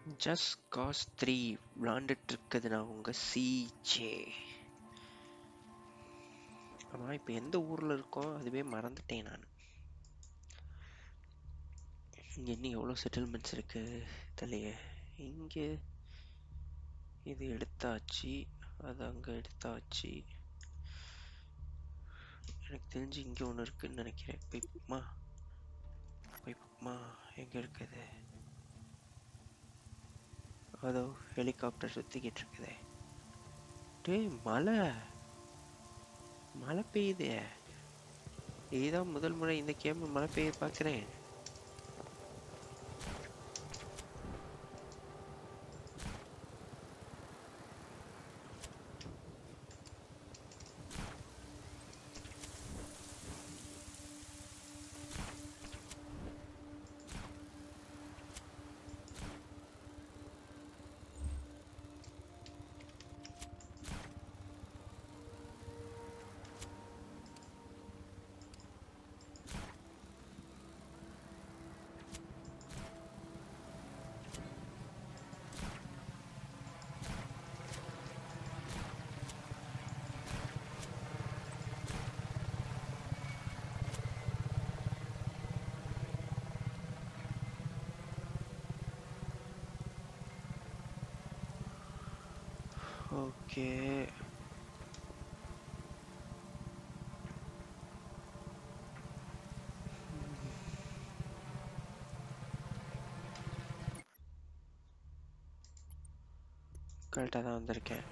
Just cos three விளாண்டுட்டு இருக்குது நான் உங்க சிஜே ஆமா இப்போ எந்த ஊர்ல இருக்கோம் அதுவே மறந்துட்டேன் நான் இங்க இன்னும் எவ்வளோ செட்டில்மெண்ட்ஸ் இருக்கு தெரியலையே இங்க இது எடுத்தாச்சு அது அங்க எடுத்தாச்சு எனக்கு தெரிஞ்சு இங்க ஒன்று இருக்குன்னு நினைக்கிறேன் போய் பார்ப்போமா போய் பார்ப்போமா எங்க இருக்குது அதோ ஹெலிகாப்டர் சுத்திக்கிட்டு இருக்குதே டேய் மழை மழை பெய்யுதே இதுதான் முதல் முறை இந்த கேம் மழை பெய்ய பார்க்குறேன் ஓகே கரெக்டாக தான் வந்திருக்கேன்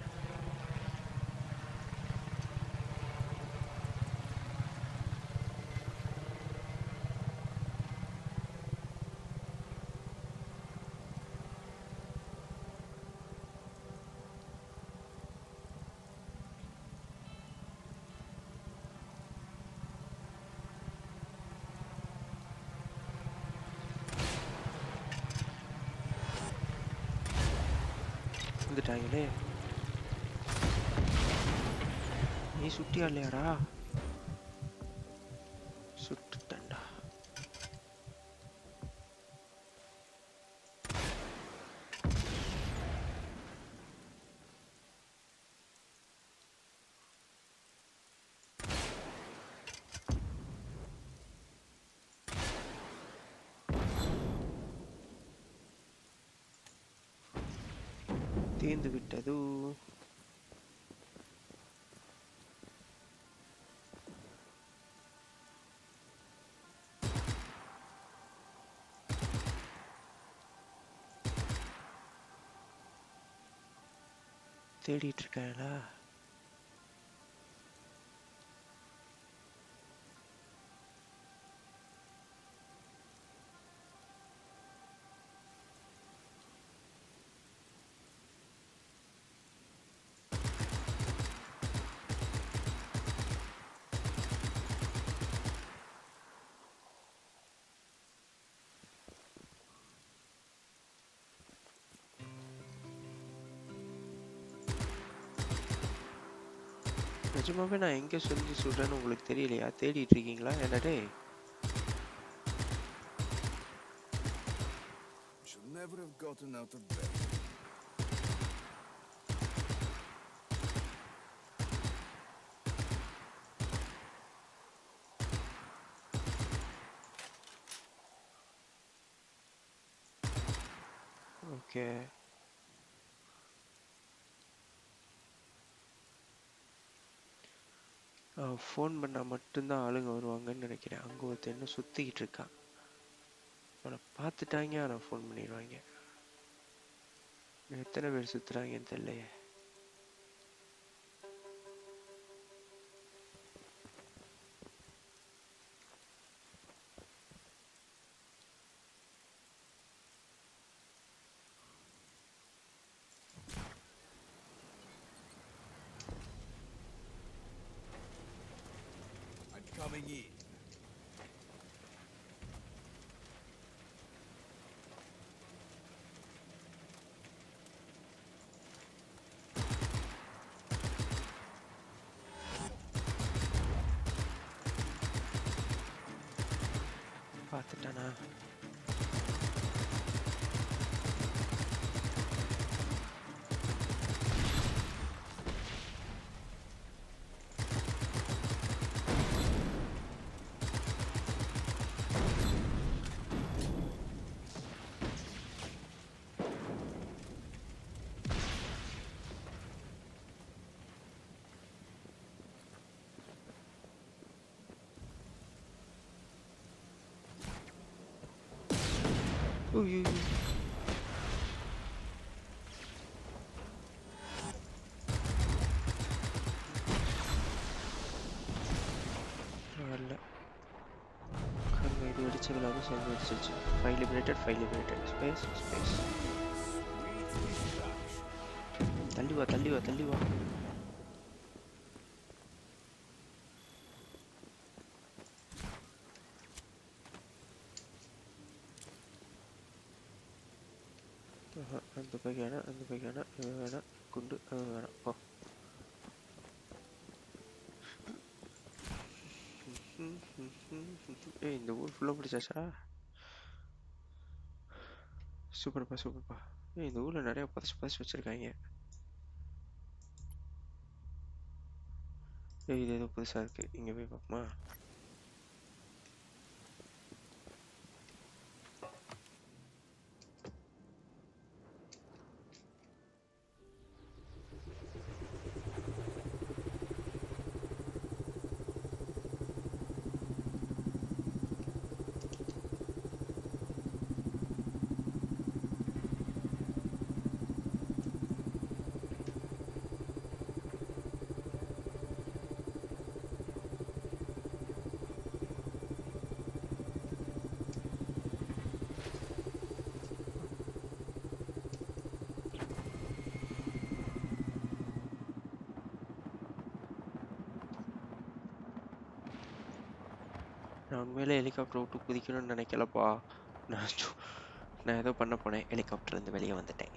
வந்துட்டாங்களே நீ சுட்டியா இல்லையாடா சுட்டுட்டேன்டா தீர்ந்து விட்டது தேடிட்டு இருக்காங்களா நிஜமாவே நான் எங்க சொல்லி சொல்றேன்னு உங்களுக்கு தெரியலையா தேடிட்டு இருக்கீங்களா என்ன டேய் Should never have gotten out of bed. Okay phone பண்ணால் மட்டும்தான் ஆளுங்க வருவாங்கன்னு நினைக்கிறேன் அங்கே ஒருத்தன் இன்னும் சுற்றிக்கிட்டு இருக்கான் அவனை பார்த்துட்டாங்க ஆனால் ஃபோன் பண்ணிடுவாங்க இன்னும் எத்தனை பேர் சுற்றுறாங்கன்னு தெரியலையே I'm coming in. பார்த்துட்டானா ஐயோ வரல கருங்க இது வெடிச்சது எல்லாமே சேர்ந்து வெடிச்சிருச்சு file liberated file liberated space space தள்ளி வா தள்ளி வா தள்ளி வா ஆஹா, அந்த பை வேணாம் அந்த பை வேணாம் இது வேணாம் குண்டு அது வேணாம் போ ஏய் இந்த ஊர் ஃபுல்லாக பிடிச்சாச்சா சூப்பர்ப்பா சூப்பர்ப்பா ஏய் இந்த ஊரில் நிறைய புதைச்சி புதைச்சி வச்சுருக்காங்க ஏய் இது ஏதோ புதுசாக இருக்குது இங்கே போய் பார்ப்போமா நான் உண்மையிலே ஹெலிகாப்டர் விட்டு குதிக்கணும்னு நினைக்கலப்பா நான் சு- நான் ஏதோ பண்ண போனேன் ஹெலிகாப்டர் இருந்து வெளியே வந்துட்டேன்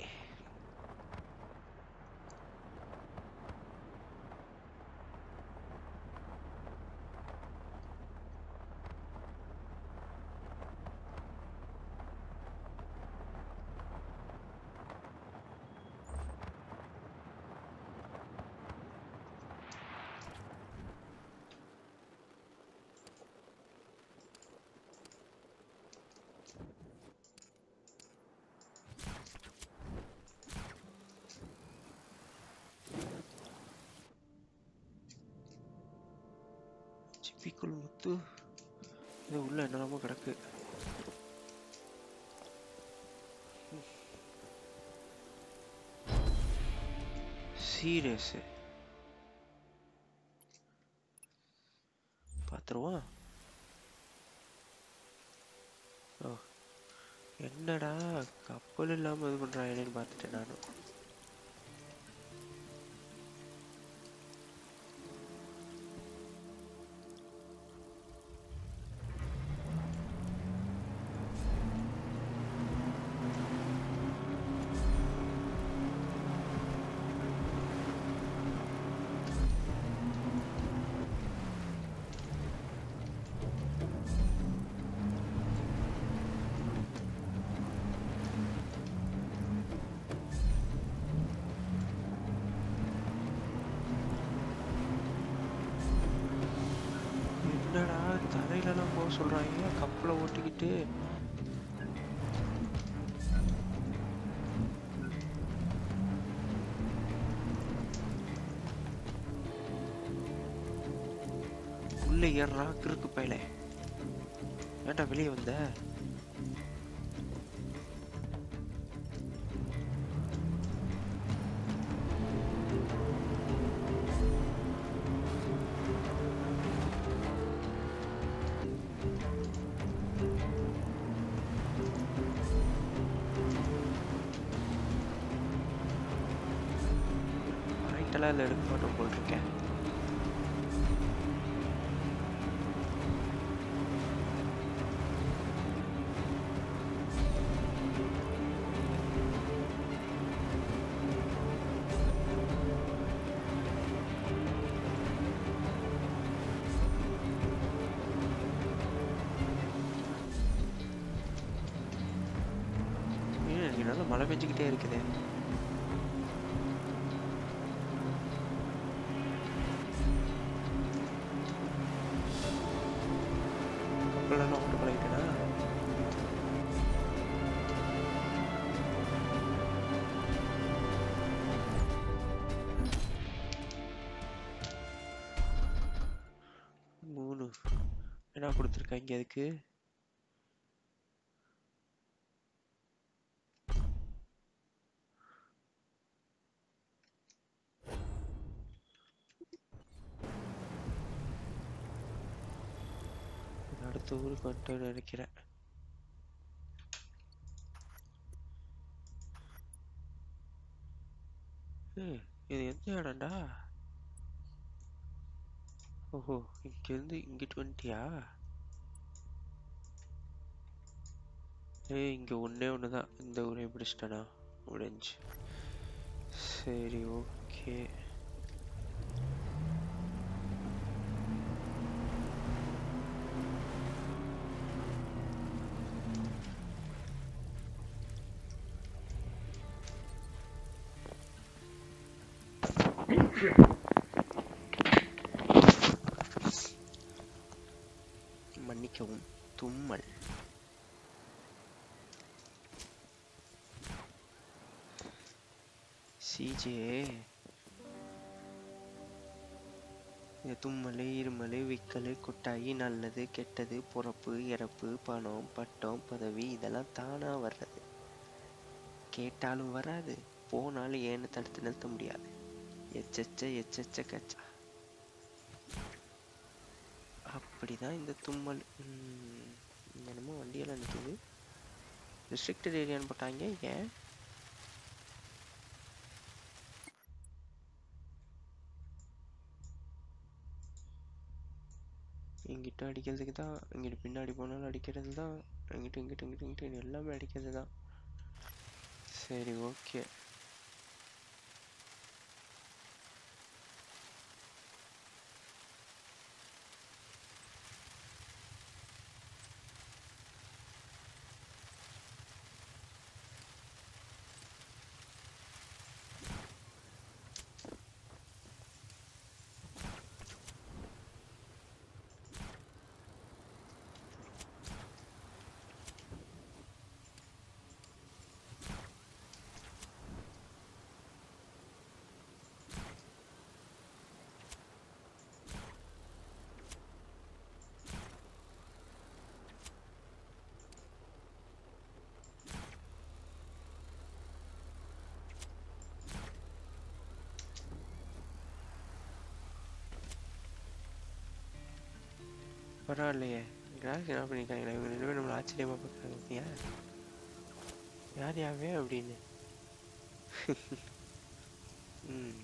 சிப்பிக்குள் முத்து இது உள்ள என்னெல்லாமோ கிடக்கு சீரியஸ் பார்த்துருவோம் ஓ என்னடா கப்பல் இல்லாமல் இது பண்ணுறாங்களேன்னு பார்த்துட்டேன் நானும் என்னடா தரையிலலாம் போக சொல்றாங்க கப்பலை ஓட்டிக்கிட்டு உள்ள ஏறா கிறுக்கு பையல ஏன்டா வெளியே வந்த ரைட்டெல்லாம் இல்லை எடுக்க மாட்டோம் போல் இருக்கேன் ஏன் எனக்கு நல்லா மழை பெஞ்சுக்கிட்டே இருக்குதே கப்பலெல்லாம் ஓட்டு பழகிட்டேனா மூணு என்ன கொடுத்துருக்காங்க அதுக்கு அடுத்த ஊருக்கு வந்துட்டோம்னு நினைக்கிறேன் ஏய், இது எந்த இடம்டா ஓஹோ இங்கிருந்து இங்கிட்டு வந்துட்டியா ஏய் இங்க ஒண்ணே ஒண்ணுதான் இந்த ஊரே பிடிச்சிட்டனா முடிஞ்சு சரி ஓகே மன்னிக்கவும் தும்மல் சிஜே இந்த தும்மல் இருமல் விக்கல் கொட்டாயி நல்லது கெட்டது பிறப்பு இறப்பு பணம் பட்டம் பதவி இதெல்லாம் தானா வர்றது கேட்டாலும் வராது போனாலும் ஏன்னு தடுத்து நிறுத்த முடியாது எச்செச்ச எச்செச்ச கச்சா அப்படிதான் இந்த தும்மல் ம், இங்க என்னமோ வண்டியெல்லாம் நிக்குது ரெஸ்ட்ரிக்டட் ஏரியான்னு போட்டாங்க ஏன் இங்கிட்ட அடிக்கிறதுக்கு தான் இங்கிட்டு பின்னாடி போனாலும் அடிக்கிறது தான் இங்கிட்டு இங்கிட்டு இங்கிட்டு இங்கிட்டு எல்லாமே அடிக்கிறது தான் சரி ஓகே பரவாயில்லையே கிராஸ் என்ன பண்ணிருக்காங்களே இவங்க ரெண்டு பேரும் நம்மளை ஆச்சரியமா பார்க்குறாங்க பார்த்தியா யார் யாவே அப்படின்னு ம்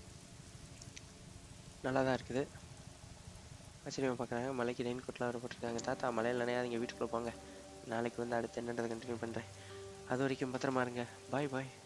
நல்லா தான் இருக்குது ஆச்சரியமா பார்க்குறாங்க மலைக்கு ரெயின் கோட்லாம் வர போட்டிருக்காங்க தாத்தா மலையில் நினையாதீங்க வீட்டுக்குள்ளே போங்க நாளைக்கு வந்து அடுத்து என்னன்றதை கண்டினியூ பண்ணுறேன் அது வரைக்கும் பத்திரமா இருங்க பாய் பாய்